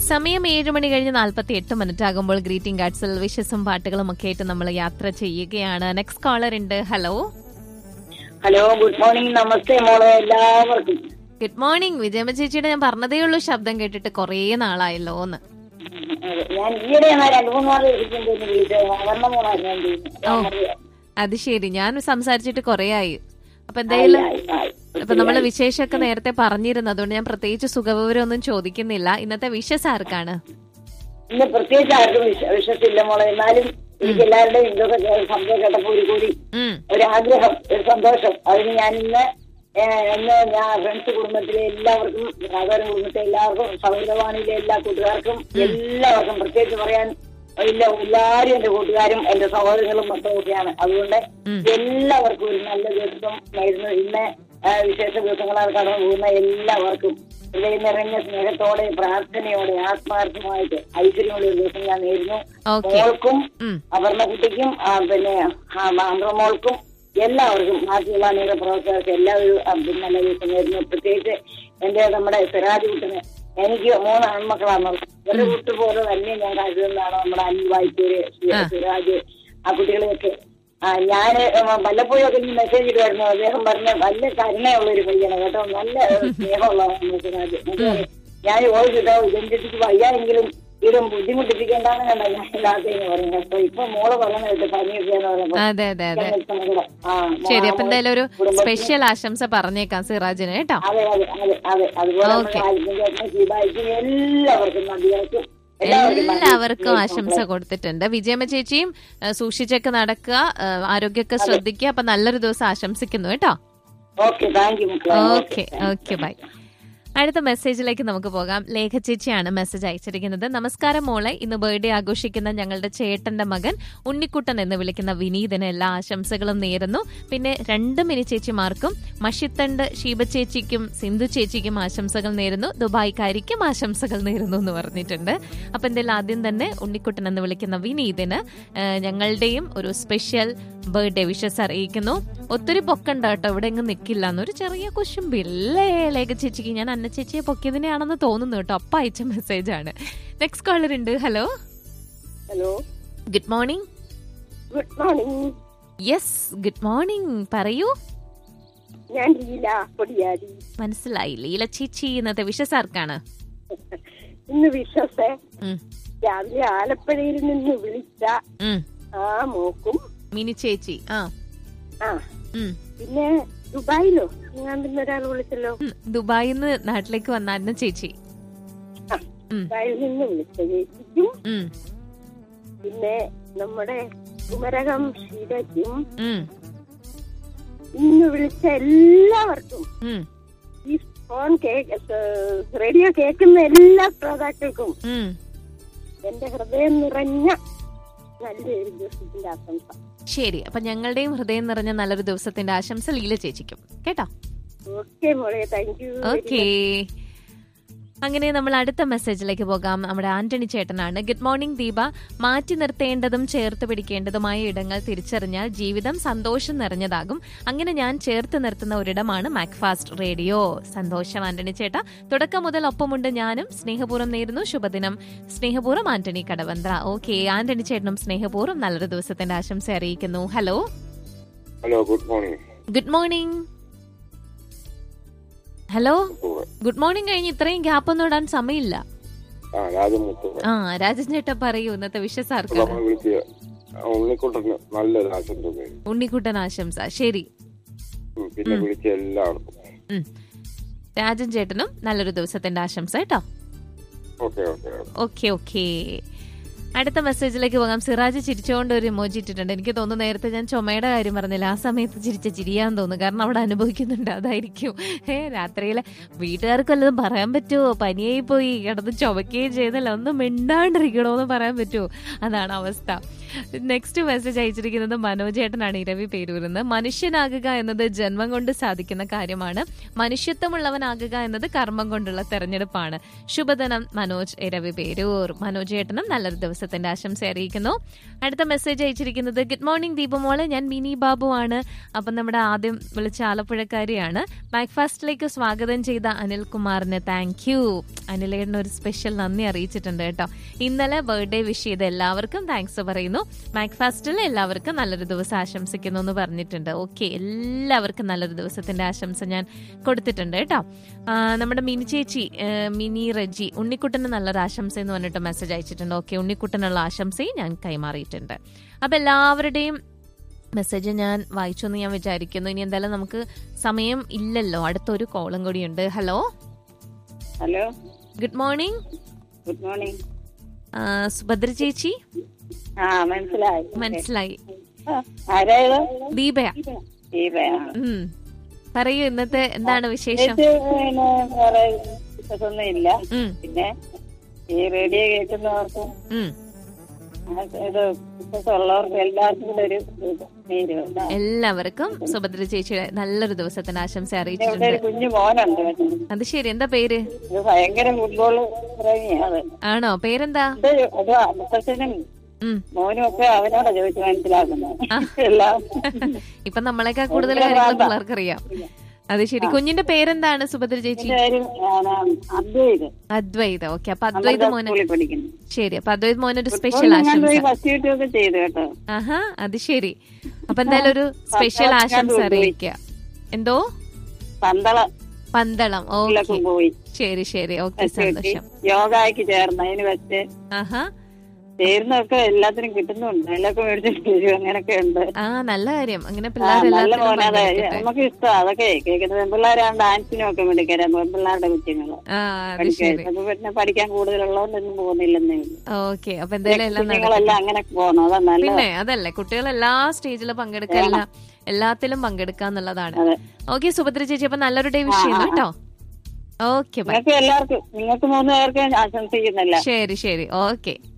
സമയം ഏഴ് മണി കഴിഞ്ഞ് നാൽപ്പത്തി എട്ട് മിനിറ്റ് ആകുമ്പോൾ ഗ്രീറ്റിംഗ് കാർഡ്സിൽ വിഷസും പാട്ടുകളും ഒക്കെ ആയിട്ട് നമ്മൾ യാത്ര ചെയ്യുകയാണ് നെക്സ്റ്റ് കോളർ ഉണ്ട് ഹലോ ഹലോ ഗുഡ് മോർണിംഗ് നമസ്തേ മോളെ എല്ലാവർക്കും ഗുഡ് മോർണിംഗ് വിജയമ്മ ചേച്ചിയുടെ ഞാൻ പറഞ്ഞതേ ഉള്ളൂ ശബ്ദം കേട്ടിട്ട് കുറേ നാളായല്ലോ എന്ന് അതെ, ഞാൻ ഈയിടെ രണ്ടു മൂന്ന് നാൾ ഇരിക്കുമ്പോൾ വിളിച്ചത് അവരുടെ മോളായിരുന്നു ഞാൻ വിളിച്ചത്. അത് ശരി ഞാൻ സംസാരിച്ചിട്ട് കുറേ ആയി അപ്പൊ എന്തായാലും ആയി, ആയി. അപ്പൊ നമ്മള് വിശേഷമൊക്കെ നേരത്തെ പറഞ്ഞിരുന്നു അതുകൊണ്ട് ഞാൻ പ്രത്യേകിച്ച് സുഖവിവരം ഒന്നും ചോദിക്കുന്നില്ല ഇന്നത്തെ വിഷസ് ആർക്കാണ് ഇന്ന് പ്രത്യേകിച്ച് ആർക്കും വിശ്വ- വിശ്വസിച്ചില്ല മോളെ എന്നാലും എനിക്ക് എല്ലാവരുടെയും ഇതൊക്കെ കേ- സംഭവം കേട്ടപ്പോ ഒരു കൂടി ഉം ഒരു ആഗ്രഹം ഒരു സന്തോഷം അതിന് ഞാൻ ഇന്ന് ഏഹ്, ഇന്ന് ഞാൻ ഫ്രണ്ട്സ് കുടുംബത്തിലെ എല്ലാവർക്കും സാധാരണ കുടുംബത്തിലെ എല്ലാവർക്കും സൗരവാണിയിലെ എല്ലാ കൂട്ടുകാർക്കും എല്ലാവർക്കും പ്രത്യേകിച്ച് പറയാൻ ഇല്ല എല്ലാവരും എന്റെ കൂട്ടുകാരും എന്റെ സഹോദരങ്ങളും മൊത്തം ഒക്കെയാണ് അതുകൊണ്ട് ഉം. എല്ലാവർക്കും ഒരു നല്ല ദിവസം ആയിരുന്നു ഇന്ന് ആ, വിശേഷ ദിവസങ്ങളാൽ കടന്നു പോകുന്ന എല്ലാവർക്കും ഹൃദയം നിറഞ്ഞ സ്നേഹത്തോടെ പ്രാർത്ഥനയോടെ ആത്മാർത്ഥമായിട്ട് ഐശ്വര്യമുള്ള ഒരു ദിവസം ഞാൻ നേരുന്നു ഓക്കെ മോൾക്കും ഉം അപർണ കുട്ടിക്കും ആ, പിന്നെ ആന്ധ്രമോൾക്കും എല്ലാവർക്കും ബാക്കിയുള്ള അനേക പ്രവർത്തകർക്ക് എല്ലാവരും ആ, പിന്നെ നല്ല ദിവസം നേരുന്നു പ്രത്യേകിച്ച് എന്റെ നമ്മുടെ സിറാജ് കുട്ടിന് എനിക്ക് മൂന്ന് ആൺമക്കളാണുള്ളത് ഒരു കുട്ടി പോലെ തന്നെ ഞാൻ കരുതുന്നതാണ് നമ്മുടെ അനിൽ വായ്പൂര് സിറാജ് ആ കുട്ടികളെയൊക്കെ ആ ഞാന് വല്ലപ്പോഴും ഒക്കെ എനിക്ക് മെസ്സേജ് ഇടുമായിരുന്നു അദ്ദേഹം പറഞ്ഞ നല്ല കരുണയുള്ള ഒരു പയ്യനാണ് കേട്ടോ നല്ല സ്നേഹമുള്ളതാണ് സിറാജ് എന്നിട്ട് പറയും, ഞാൻ വോയിസ് ഇട്ടോ ഇതെന്തിക്ക് വയ്യായെങ്കിലും ഇതും ബുദ്ധിമുട്ടിപ്പിക്കേണ്ടാന്ന് കണ്ട ഞാൻ ഇല്ലാത്തതെന്ന് പറയുന്നത് അപ്പൊ ഇപ്പൊ മോള് പറയുന്നത് കേട്ട് പനിയൊക്കെയാന്ന് പറയുമ്പോ അതെ അതെ അതെ ഞാൻ സങ്കടം. ആ, ശരി അപ്പൊ മോളെ എന്തായാലും ഒരു കുടുംബത്തിന് സ്പെഷ്യൽ ആശംസ പറഞ്ഞേക്കാം സിറാജിന് കേട്ടോ അതെ അതെ അതെ അതെ അതുപോലെ ഓക്കേ. ശിവായിക്കും എല്ലാവർക്കും നദികൾക്കും എല്ലാവർക്കും നന്ദി. എല്ലാവർക്കും ആശംസ കൊടുത്തിട്ടുണ്ട് വിജയമ്മ ചേച്ചിയും ഏ, സൂക്ഷിച്ചൊക്കെ നടക്കുക ഏ, ആരോഗ്യമൊക്കെ ശ്രദ്ധിക്കുക അപ്പൊ നല്ലൊരു ദിവസം ആശംസിക്കുന്നു കേട്ടോ ഓക്കെ താങ്ക് യു മക്കളെ ഓക്കെ ഓക്കെ ബൈ അടുത്ത മെസ്സേജിലേക്ക് നമുക്ക് പോകാം ലേഖ ചേച്ചിയാണ് മെസ്സേജ് അയച്ചിരിക്കുന്നത് നമസ്കാരം മോളെ ഇന്ന് ബർത്ത്ഡേ ആഘോഷിക്കുന്ന ഞങ്ങളുടെ ചേട്ടന്റെ മകൻ ഉണ്ണിക്കുട്ടൻ എന്ന് വിളിക്കുന്ന വിനീതിന് എല്ലാ ആശംസകളും നേരുന്നു പിന്നെ രണ്ട് മിനി ചേച്ചിമാർക്കും മഷിത്തണ്ട് ഷീബ ചേച്ചിക്കും സിന്ധു ചേച്ചിക്കും ആശംസകൾ നേരുന്നു ദുബായ്ക്കാരിക്കും ആശംസകൾ നേരുന്നു എന്ന് പറഞ്ഞിട്ടുണ്ട് അപ്പൊ എന്തായാലും ആദ്യം തന്നെ ഉണ്ണിക്കുട്ടൻ എന്ന് വിളിക്കുന്ന വിനീതിന് ഏഹ്, ഞങ്ങളുടെയും ഒരു സ്പെഷ്യൽ ബർത്ത്ഡേ വിഷസ് അറിയിക്കുന്നു ഒത്തിരി പൊക്കണ്ട കേട്ടോ ഇവിടെ എങ്ങും നിൽക്കില്ല എന്നൊരു ചെറിയ കുശുമ്പില്ലേ ലേഖ ചേച്ചിക്ക് ഞാൻ അന്ന ചേച്ചിയെ പൊക്കിയതിനെയാണെന്ന് തോന്നുന്നു കേട്ടോ അപ്പ അയച്ച മെസ്സേജ് ആണ് നെക്സ്റ്റ് കോളർ ഉണ്ട് hello hello good morning good morning yes good morning പറയൂ ഞാൻ ലീല പൊടിയാടി മനസ്സിലായി ലീല ചേച്ചി ഇന്നത്തെ വിഷസ് ആർക്കാണ് ഇന്ന് വിശ്വസേ ഉം, രാവിലെ ആലപ്പുഴയിൽ നിന്ന് വിളിച്ച ഉം. ആ മോക്കും മിനി ചേച്ചി ആ ആ ഉം. പിന്നെ ദുബായിലോ ഞാൻ പിന്നെ ഒരാൾ വിളിച്ചല്ലോ ഉം, ദുബായിൽ നിന്ന് നാട്ടിലേക്ക് വന്നായിരുന്നു ചേച്ചി ആ, ഉം, ദുബായിൽ നിന്ന് വിളിച്ച ചേച്ചിക്കും ഉം, പിന്നെ നമ്മുടെ കുമരകം ഷീലയ്ക്കും ഉം, ഇന്ന് വിളിച്ച എല്ലാവർക്കും ഉം, ഈ ഫോൺ കേക്ക് റേഡിയോ കേൾക്കുന്ന എല്ലാ ശ്രോതാക്കൾക്കും ഉം. എന്റെ ഹൃദയം നിറഞ്ഞ നല്ലൊരു ദിവസത്തിന്റെ ആശംസ ശരി അപ്പൊ ഞങ്ങളുടെയും ഹൃദയം നിറഞ്ഞ നല്ലൊരു ദിവസത്തിന്റെ ആശംസ ലീല ചേച്ചിക്കും കേട്ടോ ഓക്കെ മോളെ താങ്ക് യു ഓക്കേ അങ്ങനെ നമ്മൾ അടുത്ത മെസ്സേജിലേക്ക് പോകാം നമ്മുടെ ആന്റണി ചേട്ടനാണ് ഗുഡ് മോർണിംഗ് ദീപ മാറ്റി നിർത്തേണ്ടതും ചേർത്ത് പിടിക്കേണ്ടതുമായ ഇടങ്ങൾ തിരിച്ചറിഞ്ഞാൽ ജീവിതം സന്തോഷം നിറഞ്ഞതാകും അങ്ങനെ ഞാൻ ചേർത്ത് നിർത്തുന്ന ഒരിടമാണ് മാക്ഫാസ്റ്റ് റേഡിയോ സന്തോഷം ആന്റണി ചേട്ട തുടക്കം മുതൽ ഒപ്പമുണ്ട് ഞാനും സ്നേഹപൂർവ്വം നേരുന്നു ശുഭദിനം സ്നേഹപൂർവ്വം ആന്റണി കടവന്ത്ര ഓക്കെ ആന്റണി ചേട്ടനും സ്നേഹപൂർവ്വം നല്ലൊരു ദിവസത്തിന്റെ ആശംസ അറിയിക്കുന്നു hello hello good morning good morning hello good morning കഴിഞ്ഞ് ഇത്രയും ഗ്യാപ്പ് ഒന്നും ഇടാൻ സമയമില്ല ആ രാജമുത്ത് ആ രാജൻ ചേട്ടാ പറയൂ ഇന്നത്തെ വിഷസ് നമ്മൾ ആർക്കാണ് വിളിച്ച ഉണ്ണിക്കുട്ടന് നല്ലൊരു ആശംസ നേരും ഉണ്ണിക്കുട്ടൻ ആശംസ ശരി ഉം, പിന്നെ വിളിച്ച എല്ലാവർക്കും ഉം. രാജൻ ചേട്ടനും നല്ലൊരു ദിവസത്തിന്റെ ആശംസ കേട്ടോ ഓക്കെ ഓക്കെ ഓക്കെ ഓക്കെ അടുത്ത മെസ്സേജിലേക്ക് പോകാം സിറാജ് ചിരിച്ചുകൊണ്ട് ഒരു ഇമോജി ഇട്ടിട്ടുണ്ട് എനിക്ക് തോന്നുന്നു നേരത്തെ ഞാൻ ചുമയുടെ കാര്യം പറഞ്ഞില്ല ആ സമയത്ത് ചിരിച്ച ചിരിയാന്ന് തോന്നുന്നു കാരണം അവിടെ അനുഭവിക്കുന്നുണ്ട് അതായിരിക്കും ഏ രാത്രിയിലെ വീട്ടുകാർക്ക് വല്ലതും പറയാൻ പറ്റുമോ പനിയായി പോയി കിടന്ന് ചുമക്കുകയും ചെയ്തല്ലോ ഒന്നും മിണ്ടാണ്ടിരിക്കണോ എന്ന് പറയാൻ പറ്റുമോ അതാണ് അവസ്ഥ നെക്സ്റ്റ് മെസ്സേജ് അയച്ചിരിക്കുന്നത് മനോജ് ചേട്ടനാണ് ഇരവി പേരൂരിന്ന് മനുഷ്യനാകുക എന്നത് ജന്മം കൊണ്ട് സാധിക്കുന്ന കാര്യമാണ് മനുഷ്യത്വമുള്ളവനാകുക എന്നത് കർമ്മം കൊണ്ടുള്ള തെരഞ്ഞെടുപ്പാണ് ശുഭദിനം മനോജ് ഇരവി പേരൂർ മനോജ് ചേട്ടനും നല്ലൊരു ദിവസം ദിവസത്തിന്റെ ആശംസ അറിയിക്കുന്നു അടുത്ത മെസ്സേജ് അയച്ചിരിക്കുന്നത് ഗുഡ് മോർണിംഗ് ദീപമോള് ഞാൻ മിനി ബാബു ആണ് അപ്പം നമ്മുടെ ആദ്യം വിളിച്ച ആലപ്പുഴക്കാരിയാണ് ബ്രേക്ക്ഫാസ്റ്റിലേക്ക് സ്വാഗതം ചെയ്ത അനിൽകുമാറിന് താങ്ക് യു അനിലേടിന് ഒരു സ്പെഷ്യൽ നന്ദി അറിയിച്ചിട്ടുണ്ട് കേട്ടോ ഇന്നലെ ബർത്ത്ഡേ വിഷ് ചെയ്ത എല്ലാവർക്കും താങ്ക്സ് പറയുന്നു ബ്രേക്ക്ഫാസ്റ്റിൽ എല്ലാവർക്കും നല്ലൊരു ദിവസം ആശംസിക്കുന്നു എന്ന് പറഞ്ഞിട്ടുണ്ട് ഓക്കെ എല്ലാവർക്കും നല്ലൊരു ദിവസത്തിന്റെ ആശംസ ഞാൻ കൊടുത്തിട്ടുണ്ട് കേട്ടോ ആ, നമ്മുടെ മിനി ചേച്ചി ഏ, മിനി റജി ഉണ്ണിക്കുട്ടന് നല്ലൊരു ആശംസ എന്ന് പറഞ്ഞിട്ട് മെസ്സേജ് അയച്ചിട്ടുണ്ട് ഓക്കെ ഉണ്ണിക്കുട്ടനുള്ള ആശംസയും ഞാൻ കൈമാറിയിട്ടുണ്ട് അപ്പൊ എല്ലാവരുടെയും മെസ്സേജ് ഞാൻ വായിച്ചു എന്ന് ഞാൻ വിചാരിക്കുന്നു ഇനി എന്തായാലും നമുക്ക് സമയം ഇല്ലല്ലോ അടുത്തൊരു കോളും കൂടിയുണ്ട് hello hello good morning good morning Subhadra ചേച്ചി ആ മനസ്സിലായി മനസ്സിലായി ആ, ആരായത് ദീപയ ദീപയാ ഉം പറയൂ ഇന്നത്തെ എന്താണ് വിശേഷം ചേച്ചി പിന്നെ വേറെ വിശ്വസൊന്നും ഇല്ല ഉം പിന്നെ ഈ റേഡിയോ കേൾക്കുന്നവർക്കും ഉം ആ, ഇത് വിശ്വസമുള്ളവർക്കും എല്ലാവർക്കും കൂടെ ഒരു ഇത് നീര് കേട്ടോ. എല്ലാവർക്കും സുഭദ്ര ചേച്ചിയുടെ നല്ലൊരു ദിവസത്തിന് ആശംസ ഇവിടെ അറിയിച്ചിട്ടുണ്ട് ഒരു കുഞ്ഞു മോനുണ്ട് കേട്ടോ. അത് ശരി എന്താ പേര് ഇത് ഭയങ്കര ഫുട്ബോൾ പ്രേമിയാണ് ആണോ പേരെന്താ ഇത് അത് മുത്തച്ഛനും ഉം മോനും ഒക്കെ അവനോടാ ചോദിച്ച് മനസ്സിലാക്കുന്നത് എല്ലാം ഇപ്പൊ നമ്മളെക്കാൾ കൂടുതൽ കാര്യങ്ങൾ പിള്ളേർക്കറിയാം അത് ശരി കുഞ്ഞിന്റെ പേരെന്താണ് സുഭദ്ര ചേച്ചി എന്റെ പേര് അദ്വൈത് അദ്വൈത ഓക്കെ അപ്പൊ അദ്വൈത് മോന് സ്കൂളിൽ പഠിക്കുന്നു ശരി അപ്പൊ അദ്വൈത് മോനൊരു സ്പെഷ്യൽ ഞാൻ ആശംസ പോയി ഫസ്റ്റ് യൂട്യൂബ് ഒക്കെ ചെയ്തു കേട്ടോ ആഹാ അത് ശരി അപ്പൊ എന്തായാലും ഒരു സ്പെഷ്യൽ ആശംസ അറിയിക്കുക എന്തോ പന്തള പന്തളം സ്കൂളിലൊക്കെ ഓക്കെ പോയി ശരി ശരി ഓക്കെ ഫസ്റ്റ് കിട്ടി സന്തോഷം യോഗയ്ക്ക് ചേർന്ന് അതിന് വെച്ച് ആഹാ ചേരുന്നൊക്കെ എല്ലാത്തിനും കിട്ടുന്നുണ്ട് അതിലൊക്കെ മേടിച്ചിട്ട് തരും അങ്ങനൊക്കെ ഉണ്ട് ആ നല്ല കാര്യം അങ്ങനെ ആ, പിള്ളേർ നല്ല മോനെ അതെ എല്ലാത്തിനും നമുക്ക് ഇഷ്ടം അതൊക്കെ കേൾക്കുന്നത് പെൺപിള്ളേരാണ് ഡാൻസിനും ഒക്കെ വേണ്ടിക്കരാം പെൺപിള്ളേരുടെ കുഞ്ഞുങ്ങള് ആ അത് പഠിക്കാൻ ശരി അപ്പൊ പിന്നെ പഠിക്കാൻ കൂടുതലുള്ളതുകൊണ്ടൊന്നും പോകുന്നില്ലെന്നേ ഉള്ളൂ ഓക്കെ അപ്പൊ എന്തായാലും എല്ലാം നടക്കട്ടെ. കുഞ്ഞുങ്ങളെല്ലാം അങ്ങനെ പോകണം അതാ നല്ല പിന്നെ അതല്ലേ കുട്ടികൾ എല്ലാ സ്റ്റേജിലും പങ്കെടുക്കുക എല്ലാ എല്ലാത്തിലും പങ്കെടുക്കുക എന്നുള്ളതാണ് അതെ ഓക്കെ സുഭദ്ര ചേച്ചി അപ്പൊ നല്ലൊരു ഡേ വിഷ് ചെയ്യുന്നു കേട്ടോ ഓക്കെ ബൈ നിങ്ങൾക്ക് എല്ലാവർക്കും നിങ്ങൾക്ക് മൂന്ന് പേർക്ക് ആശംസിക്കുന്നില്ല ശരി ശരി ഓക്കെ